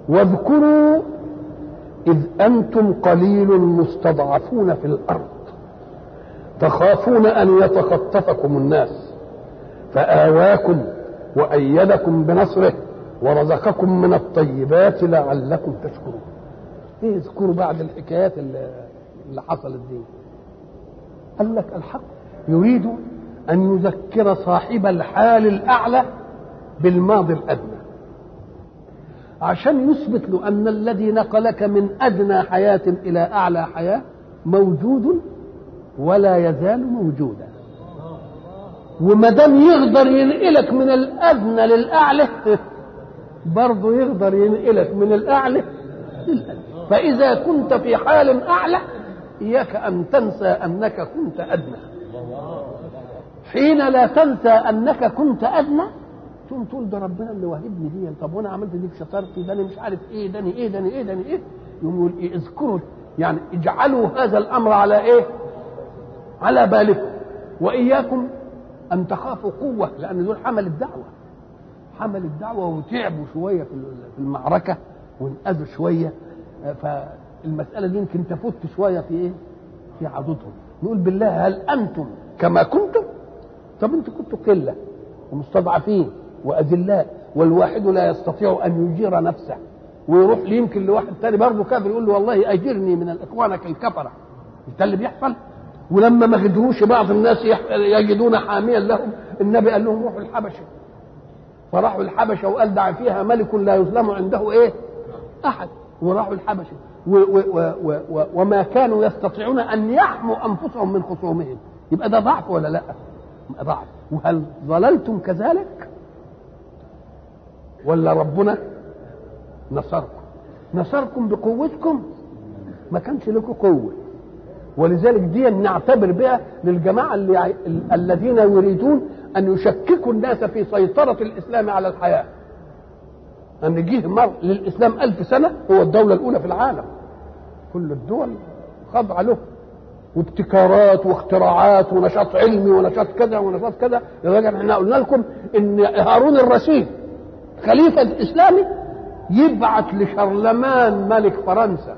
واذكروا إذ أنتم قليل مستضعفون في الأرض تخافون أن يتخطفكم الناس فآواكم وأيدكم بنصره ورزقكم من الطيبات لعلكم تشكرون ايه اذكروا بعد الحكايات اللي, اللي حصلت دي قال لك الحق يريد أن يذكر صاحب الحال الأعلى بالماضي الأدنى عشان يثبت له أن الذي نقلك من أدنى حياة إلى أعلى حياة موجود ولا يزال موجودا وما دام يقدر ينقلك من الأدنى للأعلى برضه يقدر ينقلك من الأعلى للأدنى فإذا كنت في حال أعلى إياك أن تنسى أنك كنت أدنى حين لا تنسى أنك كنت أدنى تقوم تقول ده ربنا اللي وهبني دي طب وانا عملت ديك شطارتي ده مش عارف ايه ده ايه ده ايه ده ايه يقوم يقول ايه اذكروا يعني اجعلوا هذا الامر على ايه على بالكم واياكم ان تخافوا قوه لان دول حمل الدعوه حمل الدعوه وتعبوا شويه في المعركه وانأذوا شويه فالمساله دي يمكن تفت شويه في ايه في عضدهم نقول بالله هل انتم كما كنتم طب انتوا كنتوا قله ومستضعفين واذلاء والواحد لا يستطيع ان يجير نفسه ويروح يمكن لواحد تاني برضه كافر يقول له والله اجرني من اخوانك الكفره ده اللي بيحصل ولما ما قدروش بعض الناس يجدون حاميا لهم النبي قال لهم روحوا الحبشه فراحوا الحبشه وقال دع فيها ملك لا يظلم عنده ايه؟ احد وراحوا الحبشه و و و و وما كانوا يستطيعون ان يحموا انفسهم من خصومهم يبقى ده ضعف ولا لا؟ ضعف وهل ظللتم كذلك؟ ولا ربنا نصركم نصركم بقوتكم ما كانش لكم قوه ولذلك دي نعتبر بها للجماعه اللي الذين يريدون ان يشككوا الناس في سيطره الاسلام على الحياه ان جه مر للاسلام ألف سنه هو الدوله الاولى في العالم كل الدول خاضعه له وابتكارات واختراعات ونشاط علمي ونشاط كذا ونشاط كذا لدرجه احنا قلنا لكم ان هارون الرشيد خليفة الإسلامي يبعت لشرلمان ملك فرنسا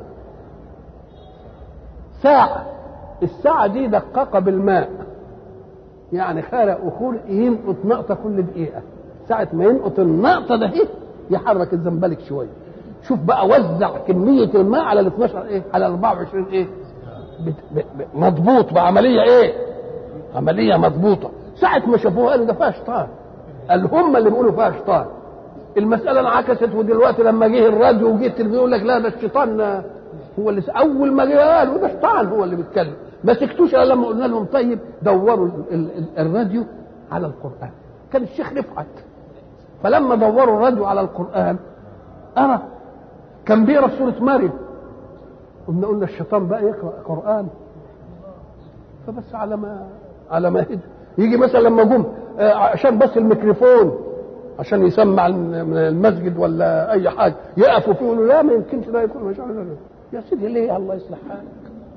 ساعة الساعة دي دققة بالماء يعني خارق وخور ينقط نقطة كل دقيقة ساعة ما ينقط النقطة ده إيه يحرك الزنبلك شوية شوف بقى وزع كمية الماء على ال 12 إيه على ال 24 إيه مضبوط بعملية إيه عملية مضبوطة ساعة ما شافوها قالوا ده فيها شيطان قال هم اللي بيقولوا فيها شيطان المسألة انعكست ودلوقتي لما جه الراديو وجه التلفزيون يقول لك لا ده الشيطان هو اللي أول ما جه قالوا ده الشيطان هو اللي بيتكلم ما سكتوش الا لما قلنا لهم طيب دوروا الراديو على القرآن كان الشيخ رفعت فلما دوروا الراديو على القرآن أرى كان بيقرا في سورة مريم قلنا قلنا الشيطان بقى يقرأ قرآن فبس على ما على ما يجي, يجي مثلا لما جم عشان بس الميكروفون عشان يسمع من المسجد ولا اي حاجه يقفوا فيه يقولوا لا ما يمكنش ده يكون مش عارف يا سيدي ليه الله يصلح حالك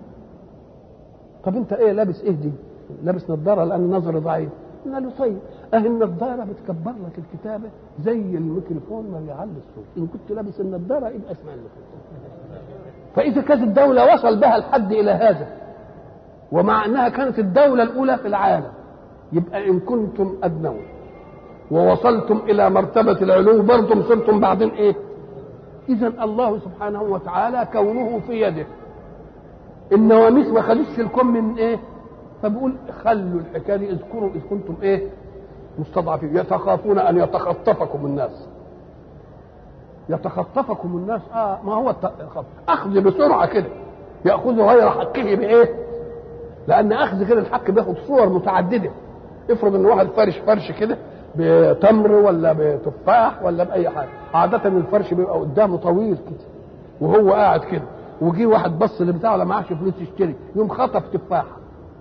طب انت ايه لابس ايه دي لابس نظاره لان نظري ضعيف قلنا له طيب اهي النظاره بتكبر لك الكتابه زي الميكروفون ما بيعلي الصوت ان كنت لابس النظاره يبقى اسمع الميكروفون فاذا كانت الدوله وصل بها الحد الى هذا ومع انها كانت الدوله الاولى في العالم يبقى ان كنتم ادنون ووصلتم الى مرتبه العلو برضم صرتم بعدين ايه اذا الله سبحانه وتعالى كونه في يده النواميس ما خدتش الكم من ايه فبيقول خلوا الحكايه دي اذكروا اذ كنتم ايه مستضعفين يتخافون ان يتخطفكم الناس يتخطفكم الناس اه ما هو اخذ بسرعه كده ياخذ غير حقه بايه لان اخذ كده الحق بياخد صور متعدده افرض ان واحد فرش فرش كده بتمر ولا بتفاح ولا باي حاجه عاده الفرش بيبقى قدامه طويل كده وهو قاعد كده وجي واحد بص لبتاعه ولا معاش فلوس يشتري يوم خطف تفاحه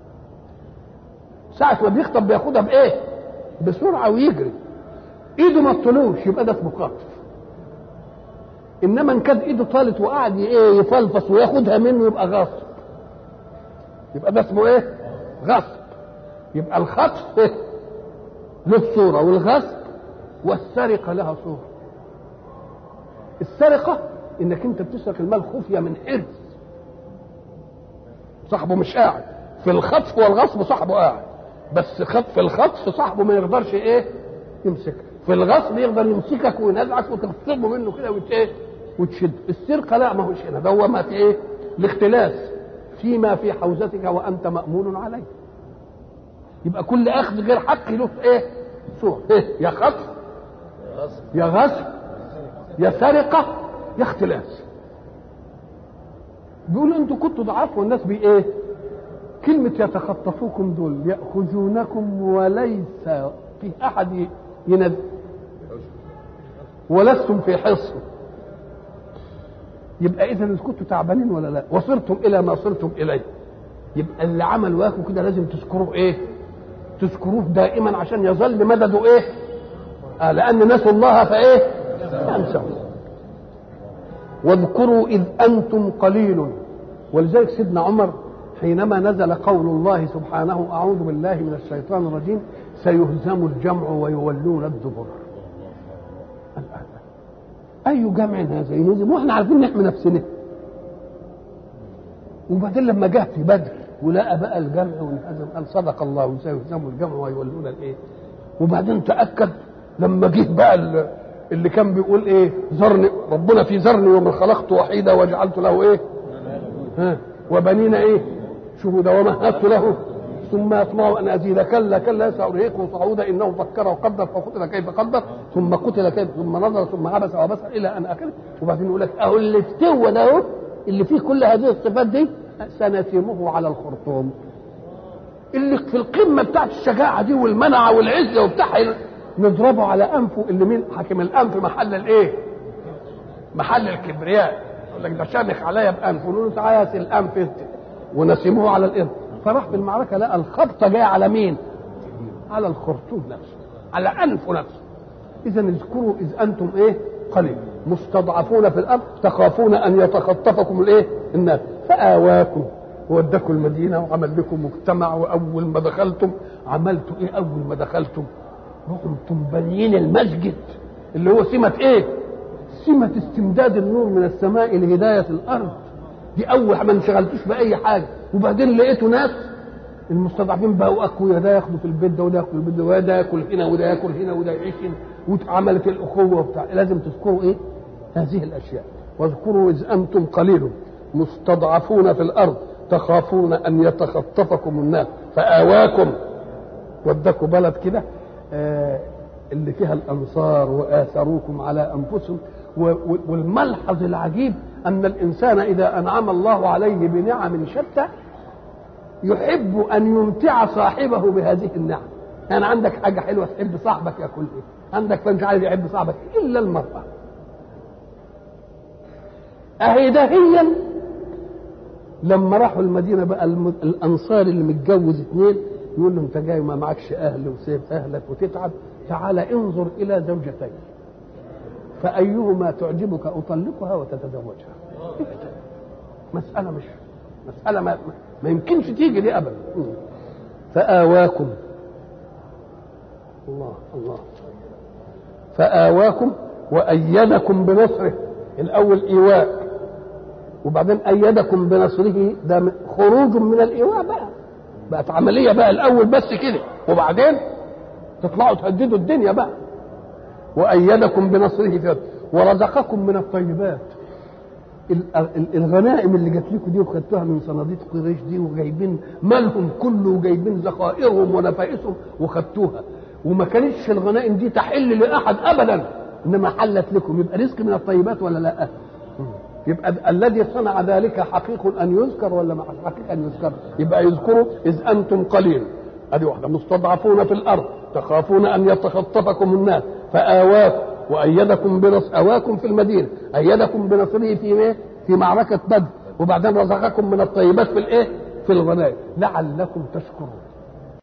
ساعة ما بيخطب بياخدها بإيه؟ بسرعة ويجري إيده ما تطلوش يبقى ده اسمه خطف إنما إن كانت إيده طالت وقعد إيه يفلفص وياخدها منه يبقى غصب يبقى ده اسمه إيه؟ غصب يبقى الخطف إيه؟ له صورة والغصب والسرقة لها صورة السرقه انك انت بتسرق المال خفيه من حرص صاحبه مش قاعد في الخطف والغصب صاحبه قاعد بس خط في الخطف صاحبه ما يقدرش ايه يمسكك في الغصب يقدر يمسكك وينزعك وتغصبه منه كده وت ايه وتشد السرقه لا ما هوش هنا ده هو ما في ايه الاختلاس فيما في حوزتك وانت مامون عليه يبقى كل اخذ غير حق له ايه صور إيه؟ يا خطف يا غصب يا سرقه يا اختلاس بيقولوا انتوا كنتوا ضعاف والناس بي ايه كلمة يتخطفوكم دول يأخذونكم وليس في أحد يند ولستم في حصن يبقى إذا كنتوا تعبانين ولا لا وصرتم إلى ما صرتم إليه يبقى اللي عمل واكم كده لازم تذكروه إيه تذكروه دائما عشان يظل مدده إيه آه لأن نسوا الله فإيه ينسوا واذكروا إذ أنتم قليل ولذلك سيدنا عمر حينما نزل قول الله سبحانه أعوذ بالله من الشيطان الرجيم سيهزم الجمع ويولون الدبر أي جمع هذا يهزم وإحنا عارفين نحمي نفسنا وبعدين لما جه في بدر ولقى بقى الجمع وانهزم قال صدق الله سيهزم الجمع ويولون الايه وبعدين تأكد لما جه بقى اللي كان بيقول ايه ذرني ربنا في ذرني ومن خلقت وحيدا وجعلت له ايه ها وبنينا ايه شهودا ومهدت له ثم يطمع ان ازيد كلا كلا سارهقه صعودا انه فكر وقدر فقتل كيف قدر ثم قتل كيف ثم نظر ثم عبس وبصر الى ان اكل وبعدين يقول لك اهو اللي استوى ده اهو اللي فيه كل هذه الصفات دي سنسمه على الخرطوم اللي في القمه بتاعت الشجاعه دي والمنعه والعزه وبتاع نضربه على انفه اللي مين حاكم الانف محل الايه؟ محل الكبرياء يقول لك ده شامخ عليا بانفه نقول له تعالى يا الانف ونسموه على الارض فراح في المعركه لقى الخبطه جايه على مين؟ على الخرطوم نفسه على انفه نفسه اذا اذكروا اذ انتم ايه؟ قليل مستضعفون في الارض تخافون ان يتخطفكم الايه؟ الناس فاواكم وودكم المدينه وعمل لكم مجتمع واول ما دخلتم عملتوا ايه اول ما دخلتم؟ رحتم بانيين المسجد اللي هو سمة ايه؟ سمة استمداد النور من السماء لهداية الأرض دي أول ما انشغلتوش بأي حاجة وبعدين لقيتوا ناس المستضعفين بقوا أقوياء ده ياخدوا في البيت ده وده ياخد في البيت ده وده ياكل هنا وده ياكل هنا وده يعيش هنا وعملت الأخوة وبتاع لازم تذكروا إيه؟ هذه الأشياء واذكروا إذ أنتم قليل مستضعفون في الأرض تخافون أن يتخطفكم الناس فآواكم ودكوا بلد كده آه اللي فيها الانصار واثروكم على انفسهم والملحظ العجيب ان الانسان اذا انعم الله عليه بنعم شتى يحب ان يمتع صاحبه بهذه النعم يعني عندك حاجه حلوه تحب صاحبك ياكل ايه عندك مش عارف يحب صاحبك الا المراه اهي دهيا لما راحوا المدينه بقى الانصار اللي متجوز اثنين يقول له انت جاي ما معكش اهل وسيب اهلك وتتعب تعال انظر الى زوجتين فايهما تعجبك اطلقها وتتزوجها مساله مش مساله ما, ما يمكنش تيجي دي ابدا فاواكم الله الله فاواكم وايدكم بنصره الاول ايواء وبعدين ايدكم بنصره ده خروج من الايواء بقى بقت عمليه بقى الاول بس كده وبعدين تطلعوا تهددوا الدنيا بقى وايدكم بنصره في ورزقكم من الطيبات الغنائم اللي جات لكم دي وخدتوها من صناديق قريش دي وجايبين مالهم كله وجايبين ذخائرهم ونفائسهم وخدتوها وما كانتش الغنائم دي تحل لاحد ابدا انما حلت لكم يبقى رزق من الطيبات ولا لا؟ يبقى الذي صنع ذلك حقيق ان يذكر ولا ما حقيق ان يذكر يبقى يذكروا اذ انتم قليل ادي واحده مستضعفون في الارض تخافون ان يتخطفكم الناس فاواكم وايدكم بنص اواكم في المدينه ايدكم بنصره في ايه في معركه بدر وبعدين رزقكم من الطيبات في الايه في الغنائم لعلكم تشكرون